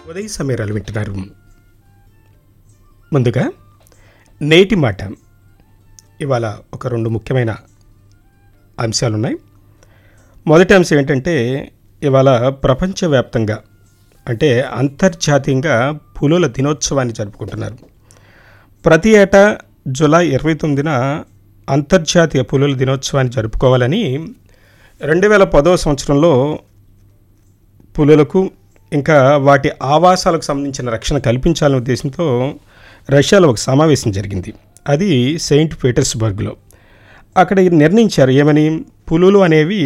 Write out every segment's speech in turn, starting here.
ఉదయ సమీరాలు వింటున్నారు ముందుగా నేటి మాట ఇవాళ ఒక రెండు ముఖ్యమైన అంశాలు ఉన్నాయి మొదటి అంశం ఏంటంటే ఇవాళ ప్రపంచవ్యాప్తంగా అంటే అంతర్జాతీయంగా పులుల దినోత్సవాన్ని జరుపుకుంటున్నారు ప్రతి ఏటా జూలై ఇరవై తొమ్మిదిన అంతర్జాతీయ పులుల దినోత్సవాన్ని జరుపుకోవాలని రెండు వేల పదవ సంవత్సరంలో పులులకు ఇంకా వాటి ఆవాసాలకు సంబంధించిన రక్షణ కల్పించాలనే ఉద్దేశంతో రష్యాలో ఒక సమావేశం జరిగింది అది సెయింట్ పీటర్స్బర్గ్లో అక్కడ నిర్ణయించారు ఏమని పులులు అనేవి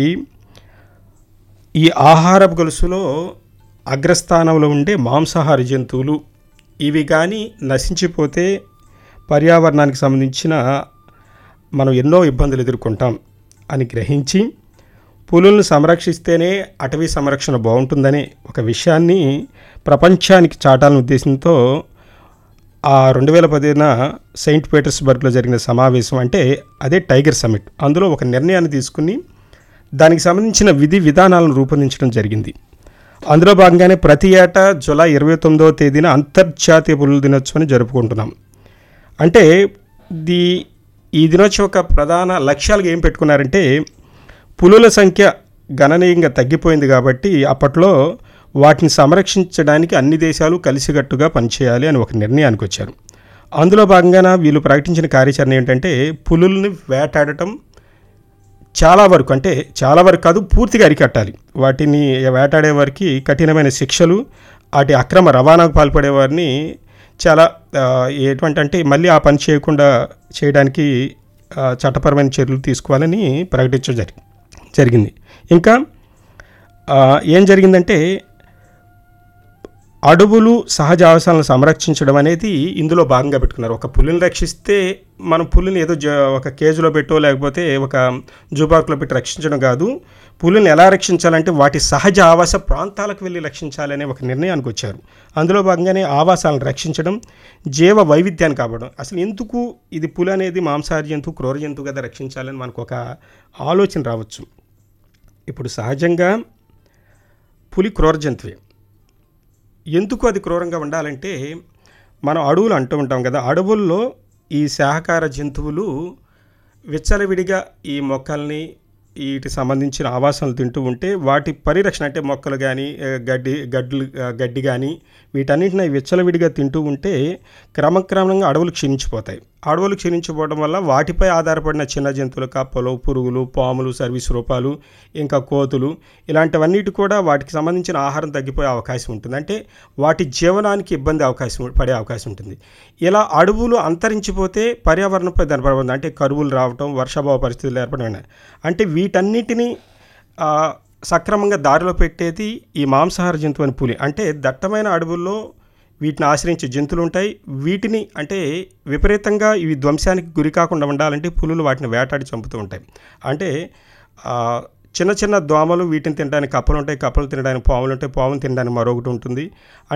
ఈ ఆహారపు గొలుసులో అగ్రస్థానంలో ఉండే మాంసాహార జంతువులు ఇవి కానీ నశించిపోతే పర్యావరణానికి సంబంధించిన మనం ఎన్నో ఇబ్బందులు ఎదుర్కొంటాం అని గ్రహించి పులులను సంరక్షిస్తేనే అటవీ సంరక్షణ బాగుంటుందనే ఒక విషయాన్ని ప్రపంచానికి చాటాలని ఉద్దేశంతో ఆ రెండు వేల పదిన సెయింట్ పీటర్స్బర్గ్లో జరిగిన సమావేశం అంటే అదే టైగర్ సమిట్ అందులో ఒక నిర్ణయాన్ని తీసుకుని దానికి సంబంధించిన విధి విధానాలను రూపొందించడం జరిగింది అందులో భాగంగానే ప్రతి ఏటా జూలై ఇరవై తొమ్మిదవ తేదీన అంతర్జాతీయ పులుల దినోత్సవాన్ని జరుపుకుంటున్నాం అంటే ది ఈ దినోత్సవం యొక్క ప్రధాన లక్ష్యాలుగా ఏం పెట్టుకున్నారంటే పులుల సంఖ్య గణనీయంగా తగ్గిపోయింది కాబట్టి అప్పట్లో వాటిని సంరక్షించడానికి అన్ని దేశాలు కలిసికట్టుగా పనిచేయాలి అని ఒక నిర్ణయానికి వచ్చారు అందులో భాగంగా వీళ్ళు ప్రకటించిన కార్యాచరణ ఏంటంటే పులుల్ని వేటాడటం చాలా వరకు అంటే చాలా వరకు కాదు పూర్తిగా అరికట్టాలి వాటిని వేటాడే వారికి కఠినమైన శిక్షలు వాటి అక్రమ రవాణాకు పాల్పడే వారిని చాలా ఆ, ఎటువంటి అంటే మళ్ళీ ఆ పని చేయకుండా చేయడానికి ఆ, చట్టపరమైన చర్యలు తీసుకోవాలని ప్రకటించడం జరిగి జరిగింది ఇంకా ఆ, ఏం జరిగిందంటే అడవులు సహజ ఆవాసాలను సంరక్షించడం అనేది ఇందులో భాగంగా పెట్టుకున్నారు ఒక పులిని రక్షిస్తే మనం పులిని ఏదో జ ఒక కేజీలో పెట్టో లేకపోతే ఒక జూ పార్క్లో పెట్టి రక్షించడం కాదు పులిని ఎలా రక్షించాలంటే వాటి సహజ ఆవాస ప్రాంతాలకు వెళ్ళి రక్షించాలనే ఒక నిర్ణయానికి వచ్చారు అందులో భాగంగానే ఆవాసాలను రక్షించడం జీవ వైవిధ్యాన్ని కాపాడడం అసలు ఎందుకు ఇది పులి అనేది మాంసాహార జంతువు క్రూర జంతువు కదా రక్షించాలని మనకు ఒక ఆలోచన రావచ్చు ఇప్పుడు సహజంగా పులి క్రూర జంతువే ఎందుకు అది క్రూరంగా ఉండాలంటే మనం అడవులు అంటూ ఉంటాం కదా అడవుల్లో ఈ శాకాహార జంతువులు విచ్చలవిడిగా ఈ మొక్కల్ని వీటికి సంబంధించిన ఆవాసాలు తింటూ ఉంటే వాటి పరిరక్షణ అంటే మొక్కలు కానీ ఆ, గడ్డి గడ్లు ఆ, గడ్డి కానీ వీటన్నిటిని విచ్చలవిడిగా తింటూ ఉంటే క్రమక్రమంగా అడవులు క్షీణించిపోతాయి అడవులు క్షీణించిపోవడం వల్ల వాటిపై ఆధారపడిన చిన్న జంతువులు కప్పలు పురుగులు పాములు సర్వీస్ రూపాలు ఇంకా కోతులు ఇలాంటివన్నిటి కూడా వాటికి సంబంధించిన ఆహారం తగ్గిపోయే అవకాశం ఉంటుంది అంటే వాటి జీవనానికి ఇబ్బంది అవకాశం పడే అవకాశం ఉంటుంది ఇలా అడవులు అంతరించిపోతే పర్యావరణంపై దాని ప్రభావం అంటే కరువులు రావటం వర్షాభావ పరిస్థితులు ఏర్పడడం అంటే వీటన్నిటిని ఆ, సక్రమంగా దారిలో పెట్టేది ఈ మాంసాహార జంతువు అని పులి అంటే దట్టమైన అడవుల్లో వీటిని ఆశ్రయించే జంతువులు ఉంటాయి వీటిని అంటే విపరీతంగా ఇవి ధ్వంసానికి గురి కాకుండా ఉండాలంటే పులులు వాటిని వేటాడి చంపుతూ ఉంటాయి అంటే ఆ, చిన్న చిన్న దోమలు వీటిని తినడానికి కప్పలు ఉంటాయి కప్పలు తినడానికి పాములు ఉంటాయి పాములు తినడానికి మరొకటి ఉంటుంది